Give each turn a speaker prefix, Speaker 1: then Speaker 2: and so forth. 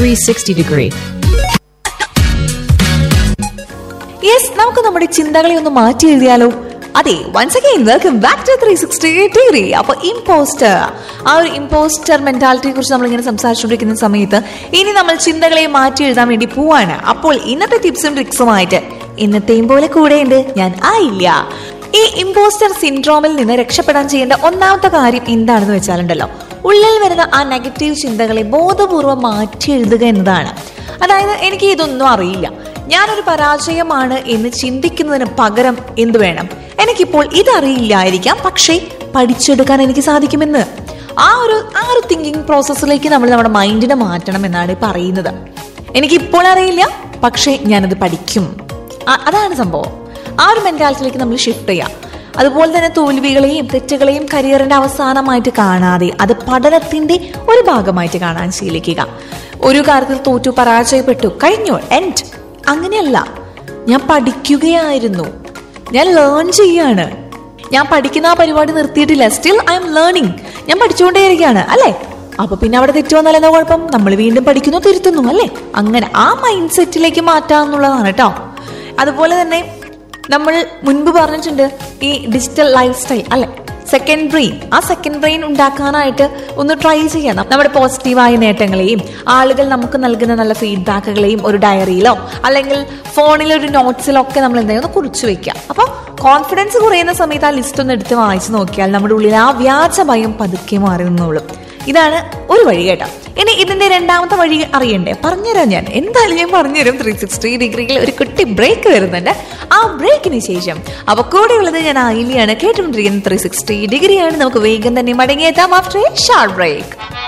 Speaker 1: 360 degree.
Speaker 2: Yes നമുക്ക് നമ്മുടെ ചിന്തകളെ ഒന്ന് മാറ്റി എഴുതിയാലോ അതെ once again welcome back to three sixty degree അപ്പൊ ഇമ്പോസ്റ്റർ ആ ഒരു ഇമ്പോസ്റ്റർ മെന്റാലിറ്റിയെ കുറിച്ച് നമ്മൾ ഇങ്ങനെ സംസാരിച്ചുകൊണ്ടിരിക്കുന്ന സമയത്ത് ഇനി നമ്മൾ ചിന്തകളെ മാറ്റി എഴുതാൻ വേണ്ടി പോവാണ് അപ്പോൾ ഇന്നത്തെ ടിപ്സും ട്രിക്സുമായിട്ട് ഇന്നത്തെയും പോലെ കൂടെയുണ്ട് ഞാൻ ആയില്ല ഈ ഇമ്പോസ്റ്റർ സിൻഡ്രോമിൽ നിന്ന് രക്ഷപ്പെടാൻ ചെയ്യേണ്ട ഒന്നാമത്തെ കാര്യം എന്താണെന്ന് വെച്ചാലുണ്ടല്ലോ ഉള്ളിൽ വരുന്ന ആ നെഗറ്റീവ് ചിന്തകളെ ബോധപൂർവ്വം മാറ്റി എഴുതുക എന്നതാണ് അതായത് എനിക്ക് ഇതൊന്നും അറിയില്ല ഞാനൊരു പരാജയമാണ് എന്ന് ചിന്തിക്കുന്നതിന് പകരം എന്തു വേണം എനിക്കിപ്പോൾ ഇതറിയില്ലായിരിക്കാം പക്ഷേ പഠിച്ചെടുക്കാൻ എനിക്ക് സാധിക്കുമെന്ന് ആ ഒരു ആ ഒരു തിങ്കിങ് പ്രോസസ്സിലേക്ക് നമ്മൾ നമ്മുടെ മൈൻഡിനെ മാറ്റണം എന്നാണ് ഈ പറയുന്നത് എനിക്കിപ്പോൾ അറിയില്ല പക്ഷേ ഞാനത് പഠിക്കും ആ- അതാണ് സംഭവം ആ ഒരു മെന്റാലിറ്റിയിലേക്ക് നമ്മൾ ഷിഫ്റ്റ് ചെയ്യാം അതുപോലെ തന്നെ തോൽവികളെയും തെറ്റുകളെയും കരിയറിന്റെ അവസാനമായിട്ട് കാണാതെ അത് പഠനത്തിന്റെ ഒരു ഭാഗമായിട്ട് കാണാൻ ശീലിക്കുക ഒരു കാര്യത്തിൽ തോറ്റു പരാജയപ്പെട്ടു കഴിഞ്ഞു എൻഡ് അങ്ങനെയല്ല ഞാൻ പഠിക്കുകയായിരുന്നു ഞാൻ ലേൺ ചെയ്യാണ് ഞാൻ പഠിക്കുന്ന ആ പരിപാടി നിർത്തിയിട്ടില്ല സ്റ്റിൽ ഐ എം ലേണിംഗ് ഞാൻ പഠിച്ചുകൊണ്ടേയിരിക്കുകയാണ് അല്ലേ അപ്പൊ പിന്നെ അവിടെ തെറ്റു വന്നാൽ എന്താ കുഴപ്പം നമ്മൾ വീണ്ടും പഠിക്കുന്നു തിരുത്തുന്നു അല്ലേ അങ്ങനെ ആ മൈൻഡ് സെറ്റിലേക്ക് മാറ്റാന്നുള്ളതാണ് കേട്ടോ അതുപോലെ തന്നെ നമ്മൾ മുൻപ് പറഞ്ഞിട്ടുണ്ട് ഈ ഡിജിറ്റൽ ലൈഫ് സ്റ്റൈൽ അല്ലെ സെക്കൻഡ് ബ്രെയിൻ ആ സെക്കൻഡ് ബ്രെയിൻ ഉണ്ടാക്കാനായിട്ട് ഒന്ന് ട്രൈ ചെയ്യണം നമ്മുടെ പോസിറ്റീവായ നേട്ടങ്ങളെയും ആളുകൾ നമുക്ക് നൽകുന്ന നല്ല ഫീഡ്ബാക്കുകളെയും ഒരു ഡയറിയിലോ അല്ലെങ്കിൽ ഫോണിലെ ഒരു നോട്ട്സിലോ ഒക്കെ നമ്മൾ എന്തെങ്കിലും ഒന്ന് കുറിച്ച് വെക്കാം അപ്പോൾ കോൺഫിഡൻസ് കുറയുന്ന സമയത്ത് ആ ലിസ്റ്റ് ഒന്ന് എടുത്ത് വായിച്ചു നോക്കിയാൽ നമ്മുടെ ഉള്ളിൽ ആ വ്യാജ ഭയം പതുക്കെ മാറി നിന്നോളും ഇതാണ് ഒരു വഴി കേട്ടോ ഇനി ഇതിന്റെ രണ്ടാമത്തെ വഴി അറിയണ്ടേ പറഞ്ഞുതരാം ഞാൻ എന്തായാലും ഞാൻ പറഞ്ഞുതരും ത്രീ സിക്സ്റ്റി ഡിഗ്രിയിൽ ഒരു കുട്ടി ബ്രേക്ക് വരുന്നുണ്ട് ആ ബ്രേക്കിന് ശേഷം അപ്പൊ കൂടെയുള്ളത് ഞാൻ ആയില്യാണ് കേട്ടുകൊണ്ടിരിക്കുന്നത് ത്രീ സിക്സ്റ്റി ഡിഗ്രിയാണ് നമുക്ക് വേഗം തന്നെ മടങ്ങിയെത്താം ആഫ്റ്റർ എ ഷാർട്ട് ബ്രേക്ക്